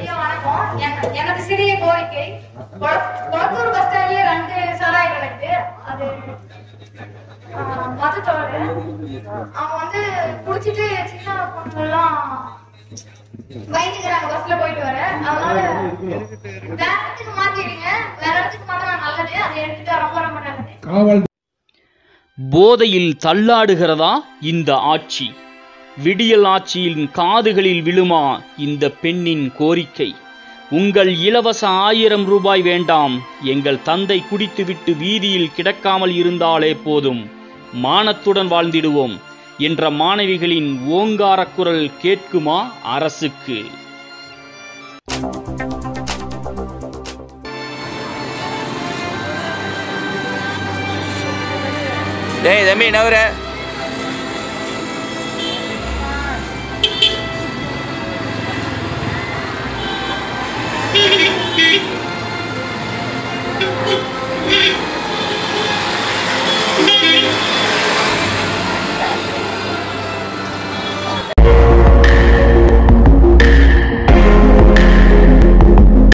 ஐயா வணக்கம் என- எனது சிறிய கோரிக்கை கொள- கொளத்தூர் பஸ் ஸ்டாண்ட்லயே ரெண்டு சாராய கிடக்கு அது ஆஹ், மதுத்தோடு அவன் வந்து குடிச்சிட்டு சின்ன பொண்ணு எல்லாம் பயந்துக்கிறாங்க பஸ்ல போயிட்டு வர அதனால வேற இடத்துக்கு மாத்திடுங்க வேற இடத்துக்கு மாத்தினா நல்லது அதை எடுத்துட்டு ரொம்ப ரொம்ப நல்லது காவல் போதையில் தள்ளாடுகிறதா இந்த ஆட்சி விடியல் ஆட்சியின் காதுகளில் விழுமா இந்த பெண்ணின் கோரிக்கை உங்கள் இலவச ஆயிரம் ரூபாய் வேண்டாம் எங்கள் தந்தை குடித்துவிட்டு வீதியில் கிடக்காமல் இருந்தாலே போதும் மானத்துடன் வாழ்ந்திடுவோம் என்ற மாணவிகளின் ஓங்கார குரல் கேட்குமா அரசுக்கு டேய் தம்பி நவர Thank you.